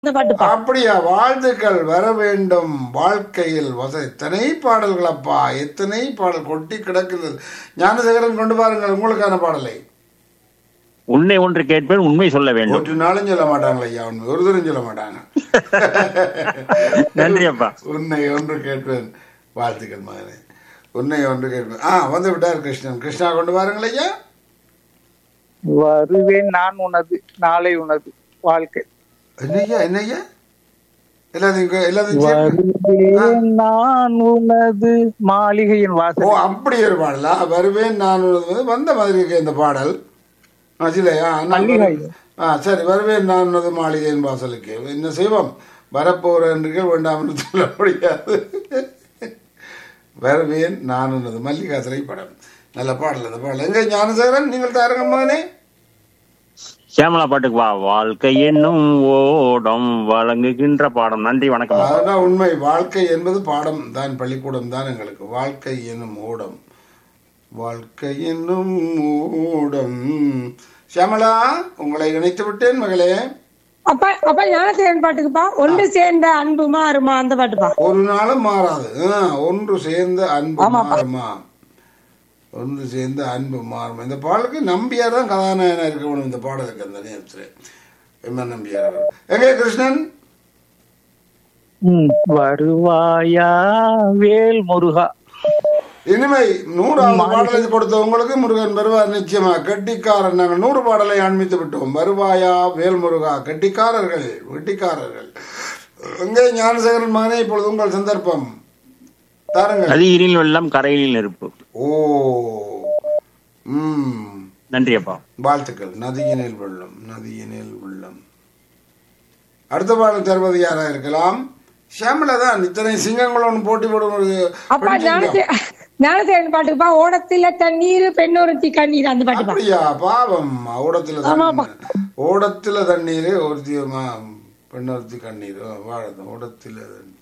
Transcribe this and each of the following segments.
அந்த பாட்டுப்பா அப்படியா வாழ்த்துக்கள் வர வேண்டும் வாழ்க்கையில் வச எத்தனை பாடல்கள் அப்பா எத்தனை பாடல் கொட்டி கிடக்கிறது ஞானசேகரன் கொண்டு பாருங்கள் உங்களுக்கான பாடலை உன்னை ஒன்று கேட்பேன் உண்மை சொல்ல வேண்டும் ஒரு நாளும் சொல்ல மாட்டாங்களே ஐயா உண்மை ஒரு தரம் சொல்ல மாட்டாங்க நன்றி அப்பா உன்னை ஒன்று கேட்பேன் வாழ்த்துக்கள் மகனே உன்னை ஒன்று கேட்பேன் ஆ வந்து விட்டார் கிருஷ்ணன் கிருஷ்ணா கொண்டு பாருங்கள் ஐயா வருவேன் நான் உனது நாளை உனது வாழ்க்கை என்னய்யா என்னய்யா எல்லாத்தையும் எல்லாத்தையும் சேர்த்து வருவேன் நான் உனது மாளிகையின் ஓ வாசல் அப்படி ஒரு பாடலா வருவேன் நான் உனது வந்த மாதிரி இருக்கு இந்த பாடல் ஆ, இல்லையா நான் மல்லிகை. ஆ சரி வருவேன் நான் உனது மாளிகையின் வாசலுக்கு என்ன செய்வோம் வரப்போறீர்கள் வேண்டாம் என்று சொல்ல முடியாது வருவேன் நான் உனது மல்லிகா திரைப்படம் நல்ல பாடல் அந்த பாடல் எங்க ஞானசேகரன் நீங்கள் தாருங்க மகனே சியாமலா பாட்டுக்கு வா வாழ்க்கை என்னும் ஓடம் வழங்குகின்ற பாடம் நன்றி வணக்கம் அப்பா. அதுதான் உண்மை வாழ்க்கை என்பது பாடம் தான் பள்ளிக்கூடம் தான் எங்களுக்கு வாழ்க்கை என்னும் ஓடம் வாழ்க்கை என்னும் ஓடம் சியாமலா உங்களை இணைத்து விட்டேன் மகளே அப்பா அப்பா ஞானசேகரன் பாட்டுக்குப்பா ஒன்று சேர்ந்த அன்பு மாறுமா அந்த பாட்டுப்பா ஒரு நாளும் மாறாது ஆ, ஒன்று சேர்ந்த அன்பு மாறுமா ஒன்று சேர்ந்த அன்பு மாறுமா இந்த பாடலுக்கு நம்பியார் தான் கதாநாயகனா இருக்க வேணும் இந்த பாடலுக்கு அந்த நேரத்தில் எம் என் நம்பியார் அவர். எங்கே கிருஷ்ணன் ம், வருவாயா வேல் முருகா இனிமை நூறாவது பாடலை கொடுத்த உங்களுக்கு முருகன் வருவார் நிச்சயமா கெட்டிக்காரன் நாங்கள் நூறு பாடலை அண்மித்து விட்டோம் வருவாயா வேல்முருகா கெட்டிக்காரர்கள் வெட்டிக்காரர்கள் எங்கே ஞானசேகரன் மகனே இப்பொழுது உங்கள் சந்தர்ப்பம் தாருங்கள் நதியினில் வெள்ளம் கரையினில் நெருப்பு ஓ ம் நன்றி அப்பா வாழ்த்துக்கள் நதியினில் வெள்ளம் நதியினில் வெள்ளம் அடுத்த பாடல் தருவது யாரா இருக்கலாம் ஷியாமலா தான் இத்தனை சிங்கங்களோடு போட்டி போடும் ஒரு அப்பா பெண் சிங்கம். ஞானசே ஞானசேகரன் பாட்டுக்குப்பா ஓடத்தில தண்ணீர் பெண்ணொருத்தி கண்ணீர் அந்த பாட்டுப்பா அப்படியா பாவம் ஓடத்துல ஆமாப்பா. தண்ணீர் ஓடத்துல தண்ணீர் ஒருத்தி மா- பெண்ணொருத்தி கண்ணீர் ஓ, வாழது ஓடத்துல தண்ணீர்.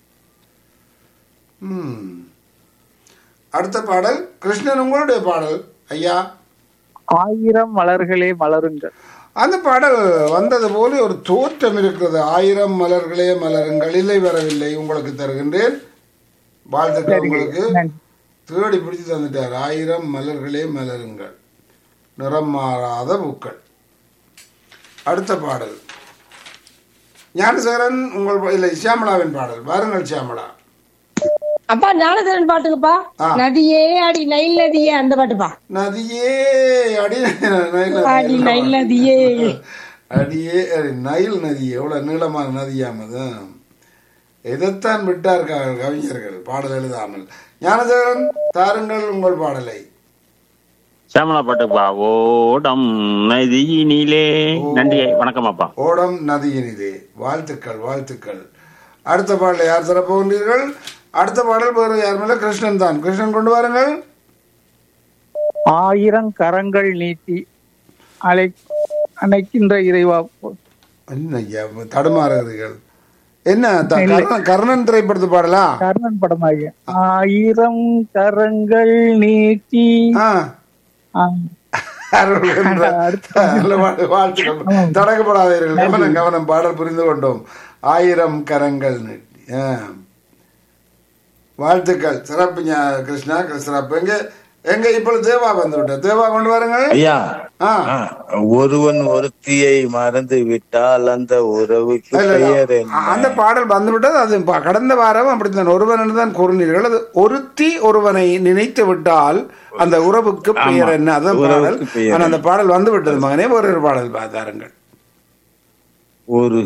ம் அடுத்த பாடல் கிருஷ்ணன் உங்களுடைய பாடல் ஐயா ஆயிரம் மலர்களே மலருங்கள் அந்த பாடல் வந்தது போல ஒரு தோற்றம் இருக்கிறது ஆயிரம் மலர்களே மலருங்கள் இல்லை வரவில்லை உங்களுக்கு தருகின்றேன் வாழ்த்துக்கள் உங்களுக்கு நன்றி. தேடி பிடிச்சு தந்துட்டார் ஆயிரம் மலர்களே மலருங்கள் நிறம் மாறாத பூக்கள் அடுத்த பாடல் ஞானசேகரன் உங்கள் பா- இல்லை சியாமளாவின் பாடல் வாருங்கள் சியாமளா அப்பா ஞானசேகரன் பாட்டுக்குப்பா ஆ. நதியே அடி நைல் நதியே அந்த பாட்டுப்பா நதியே அடி நைல் அடி நதி. நைல் நதியே அடியே அடி, நைல் நதி எவ்வளவு நீளமான நதியாம் அது எதைத்தான் விட்டார் க- கவிஞர்கள் பாடல் எழுதாமல் ஞானசேகரன் தாருங்கள் உங்கள் பாடலை சியாமலா பாட்டுக்கு வா ஓடம் நதியினிலே நன்றி வணக்கம் அப்பா ஓடம் நதியினிலே வாழ்த்துக்கள் வாழ்த்துக்கள் அடுத்த பாடலை யார் தர போகின்றீர்கள் அடுத்த பாடல் வேறு யார் மேல கிருஷ்ணன் தான் கிருஷ்ணன் கொண்டு வாருங்கள் ஆயிரம் கரங்கள் நீட்டி அழை அணைக்கின்ற இறைவா என்ன ஐயா, தடுமாறுகிறீர்கள் என்ன த- கர்ணன் கர்ணன் திரைப்படத்து பாடலா கர்ணன் படமாகிய ஆயிரம் கரங்கள் நீட்டி ஆ ஆ, அருள் என்ற நல்ல பாட்டு. வாழ்த்துக்கள் தடக்கப்படாதீர்கள் கவனம் கவனம் பாடல் புரிந்து கொண்டோம் ஆயிரம் கரங்கள் நீட்டி ஆ. வாழ்த்துக்கள் சிறப்பு ஞா- கிருஷ்ணா சிறப்பு எங்க எங்க இப்பொழுது தேவா வந்து விட்டார் தேவா கொண்டு வாருங்கள் ஐயா ஆ ஆ, ஒருவன் ஒருத்தியை மறந்து விட்டால் அந்த உறவுக்கு இல்ல, இல்ல. பெயர் என்ன அந்த பாடல் வந்துவிட்டது அது ப- கடந்த வாரம் அப்படித்தான் ஒருவன் தான் கூறினீர்கள் அது ஒருத்தி ஒருவனை நினைத்து விட்டால் அந்த உறவுக்கு பெயர் என்ன அதான் பாடல் உறவுக்கு பெயர் ஆனா அந்த பாடல் வந்து விட்டது மகனே ஒரு ஒரு பாடல் பாத்தாருங்கள் ஒரு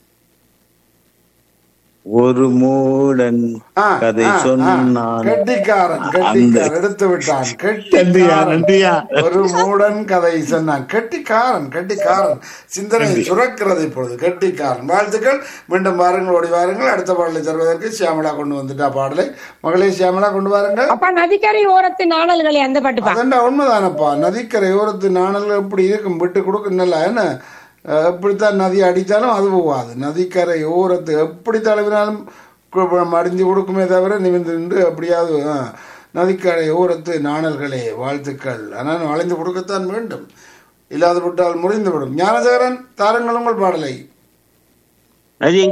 ஒரு மூடன் ஆ, கதை ஆ, ஆ. சொன்னான் கெட்டிக்காரன் கெட்டிக்காரன் எடுத்து விட்டான் நன்றியா கெட்டிக்காரன் நன்றியா ஒரு மூடன் கதை சொன்னான் கெட்டிக்காரன் கெட்டிக்காரன் சிந்தனை சுரக்கிறது இப்பொழுது கெட்டிக்காரன் வாழ்த்துக்கள் மீண்டும் வாருங்கள் ஓடி வாருங்கள் அடுத்த பாடலை தருவதற்கு சியாமலா கொண்டு வந்துட்டா பாடலை மகளே சியாமலா கொண்டு வாருங்கள் அப்பா நதிக்கரை ஓரத்து நாணல்களே அந்த பாட்டுப்பா அதண்டா உண்மைதானப்பா நதிக்கரை ஓரத்து நாணல் எப்படி இருக்கும் விட்டு கொடுக்கணும்ல என்ன அஹ், எப்படித்தான் நதி அடித்தாலும் அது போகாது நதிக்கரை ஓரத்து எப்படி தழுவினாலும் கு- மடிஞ்சு கொடுக்குமே தவிர நிமிர்ந்து நின்று அப்படியாவது ஆ, நதிக்கரை ஓரத்து நாணல்களே வாழ்த்துக்கள் ஆனால் வளைந்து கொடுக்கத்தான் வேண்டும் இல்லாது விட்டால் முறிந்து விடும் ஞானசேகரன் தாருங்கள் உங்கள் பாடலை நதி